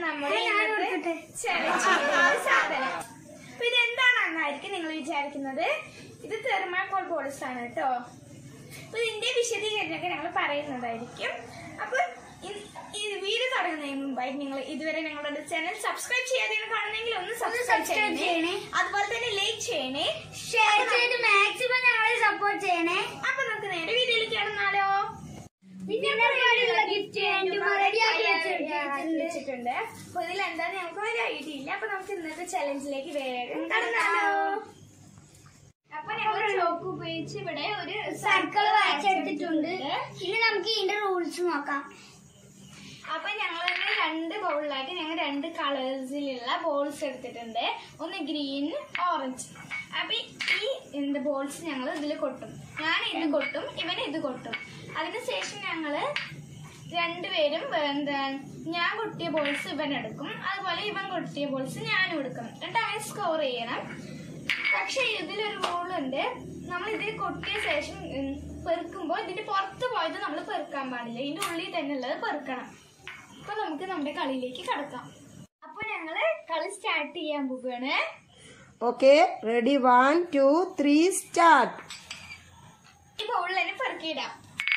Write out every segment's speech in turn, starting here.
നമ്മുടെ ഇന്നത്തെ challenge ന്റെ ഒരു സാധനം അപ്പൊ ഇതെന്താണെന്നായിരിക്കും നിങ്ങൾ വിചാരിക്കുന്നത് ഇത് തെർമാക്കോൾ ബോൾസ് ആണ് കേട്ടോ അപ്പൊ ഇതിന്റെ വിശദീകരണമൊക്കെ ഞങ്ങൾ പറയുന്നതായിരിക്കും അപ്പൊ ഇ- ഈ വീഡിയോ തുടങ്ങുന്നതിന് മുമ്പായി നിങ്ങൾ ഇതുവരെ ഞങ്ങളുടെ ചാനൽ സബ്സ്ക്രൈബ് ചെയ്യാതെയാണ് കാണുന്നെങ്കിൽ ഒന്ന് സബ്സ്ക്രൈബ് subscribe ചെയ്യണേ ചെയ്യണേ. അതുപോലെ തന്നെ ലൈക്ക് ചെയ്യണേ ഷെയർ ചെയ്ത് മാക്സിമം ഞങ്ങളെ സപ്പോർട്ട് ചെയ്യണേ അപ്പൊ നമുക്ക് നേരെ വീഡിയോയിലേക്ക് കടന്നാലോ ഗിഫ്റ്റ് റെഡിയാക്കി വെച്ചിട്ടുണ്ട് അപ്പൊ ഇതിൽ എന്താന്ന് ഞങ്ങൾക്ക് ഒരു ഐഡിയ ഇല്ല അപ്പൊ നമുക്ക് ഇന്നത്തെ ചലഞ്ചിലേക്ക് വേഗം കടന്നാലോ അപ്പൊ ഞങ്ങൾ ചോക്ക് ഉപയോഗിച്ച് ഇവിടെ ഒരു സർക്കിൾ വരച്ചെടുത്തിട്ടുണ്ട് ഇനി നമുക്ക് ഇതിന്റെ റൂൾസ് നോക്കാം അപ്പൊ ഞങ്ങൾ രണ്ട് ബൗളിലായിട്ട് ഞങ്ങൾ രണ്ട് കളേഴ്സിലുള്ള ബോൾസ് എടുത്തിട്ടുണ്ട് ഒന്ന് ഗ്രീൻ ഓറഞ്ച് അപ്പൊ ഈ എന്ത് ബോൾസ് ഞങ്ങൾ ഇതിൽ കൊട്ടും ഞാൻ ഇത് കൊട്ടും ഇവൻ ഇത് കൊട്ടും അതിനുശേഷം ഞങ്ങള് രണ്ടുപേരും എന്താ ഞാൻ കൊട്ടിയ ബോൾസ് ഇവൻ എടുക്കും അതുപോലെ ഇവൻ കൊട്ടിയ ബോൾസ് ഞാനും എടുക്കും എന്നിട്ട് അവൻ സ്കോർ ചെയ്യണം പക്ഷെ ഇതിലൊരു റൂളുണ്ട് നമ്മൾ ഇതിൽ കൊട്ടിയ ശേഷം ഉം, പെറുക്കുമ്പോൾ ഇതിന്റെ പുറത്ത് പോയത് നമ്മൾ പെറുക്കാൻ പാടില്ല ഇതിന്റെ ഉള്ളിൽ തന്നെ ഉള്ളത് പെറുക്കണം അപ്പൊ നമുക്ക് നമ്മുടെ കളിയിലേക്ക് കടക്കാം അപ്പൊ ഞങ്ങള് കളി സ്റ്റാർട്ട് ചെയ്യാൻ പോവുകയാണ് Okay, ready? One, two, three, start. ഈ ബൗളിൽ തന്നെ പെറുക്കിയിടാം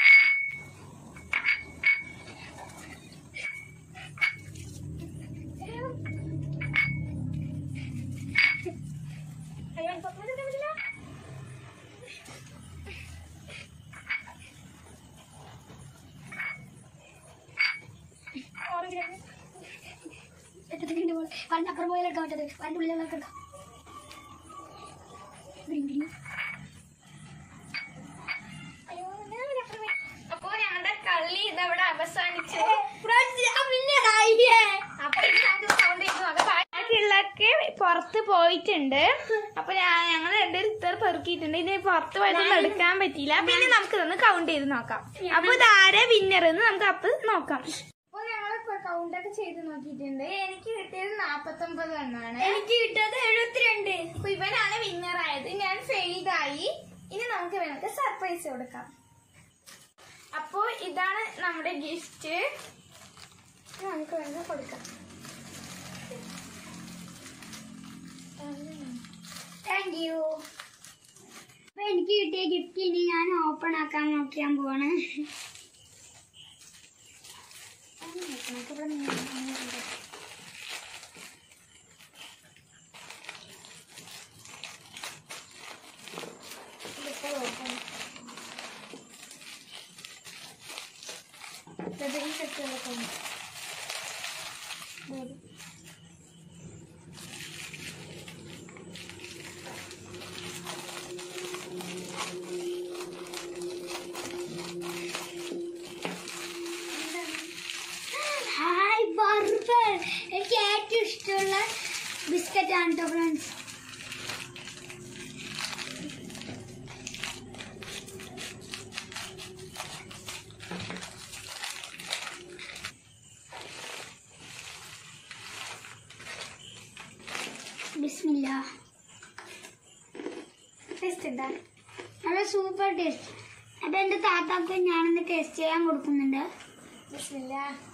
അയ്യോ, എനിക്ക് ഒന്നും ചെയ്യാൻ പറ്റില്ല. ഓറഞ്ച് കഴിഞ്ഞു. അപ്പുറം പോയാലെടുക്കാൻ പറ്റത് അതിന്റെ ഉള്ളിലേക്ക് എടുക്കാം ഗ്രീൻ ഗ്രീൻ അയ്യോ, ഞാൻ ഒരു അപ്പുറം പോയി. അപ്പൊ ഞങ്ങളുടെ കളി ഇതവിടെ അവസാനിച്ചു അപ്പൊ ഇത് നമുക്ക് സൗണ്ട് ചെയ്ത് നോക്കാം ബാക്കിയുള്ളൊക്കെ പുറത്ത് പോയിട്ടുണ്ട് അപ്പൊ ഞാൻ ഞങ്ങൾ രണ്ടുപേരും ഇത്ര പെറുക്കിയിട്ടുണ്ട് ഇത് പുറത്ത് പോയതൊന്നും എടുക്കാൻ പറ്റിയില്ല പിന്നെ നമുക്ക് ഇതൊന്ന് കൗണ്ട് ചെയ്ത് നോക്കാം അപ്പൊ ഇതാരെ വിന്നർ എന്ന് നമുക്ക് അപ്പൊ നോക്കാം അപ്പൊ ഞങ്ങൾ കൗണ്ട് ഒക്കെ ചെയ്ത് നോക്കിയിട്ടുണ്ട് എനിക്ക് കിട്ടിയത് നാപ്പത്തൊമ്പത് എണ്ണാണ് എനിക്ക് കിട്ടിയത് എഴുപത്തിരണ്ട് അപ്പൊ ഇവനാണ് വിന്നർ ആയത് ഞാൻ ഫെയിൽഡ് ആയി ഇനി നമുക്ക് ഇവനക്ക് സർപ്രൈസ് കൊടുക്കാം അപ്പോ ഇതാണ് നമ്മുടെ ഗിഫ്റ്റ് നമുക്ക് വേണ്ട കൊടുക്കാം താങ്ക് യു അപ്പൊ എനിക്ക് കിട്ടിയ ഗിഫ്റ്റ് ഇനി ഞാൻ ഓപ്പൺ ആക്കാൻ നോക്കിയാൻ പോവാണ് ഹായ് ബർബർ എനിക്ക് ഏറ്റവും ഇഷ്ടമുള്ള ബിസ്ക്കറ്റ് ആണ് കേട്ടോ ഫ്രണ്ട്സ് ബിസ്മില്ല ടേസ്റ്റ് ഉണ്ടാ നല്ല സൂപ്പർ ടേസ്റ്റ് അപ്പൊ എന്റെ താത്താക്ക് ഞാനൊന്ന് ടേസ്റ്റ് ചെയ്യാൻ കൊടുക്കുന്നുണ്ട് ബിസ്മില്ല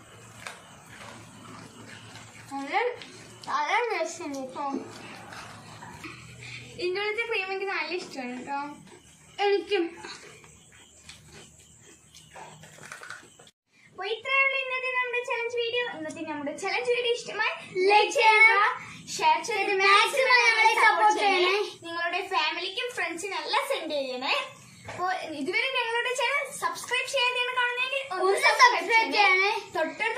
നല്ല നല്ല ടേസ്റ്റ് ഉണ്ട് കേട്ടോ ഇതിൻ്റെ ഉള്ളിലത്തെ ക്രീം എനിക്ക് നല്ല ഇഷ്ടമാണ് കേട്ടോ എനിക്കും അപ്പൊ ഇത്രയുള്ള ഇന്നത്തെ നമ്മുടെ ചലഞ്ച് വീഡിയോ ഇന്നത്തെ നമ്മുടെ ചലഞ്ച് വീഡിയോ ഇഷ്ടമായി Like ചെയ്യണം. ഷെയർ ചെയ്ത് maximum ഞങ്ങളെ support ചെയ്യണേ. നിങ്ങളുടെ ഫാമിലിക്കും ഫ്രണ്ട്സിനും എല്ലാം സെൻഡ് ചെയ്യണേ അപ്പോൾ ഇതുവരെ ഞങ്ങളുടെ ചാനൽ സബ്സ്ക്രൈബ് ചെയ്യാതെയാണ് കാണുന്നതെങ്കിൽ ഒന്ന് subscribe ചെയ്യണേ. തൊട്ടടുത്ത്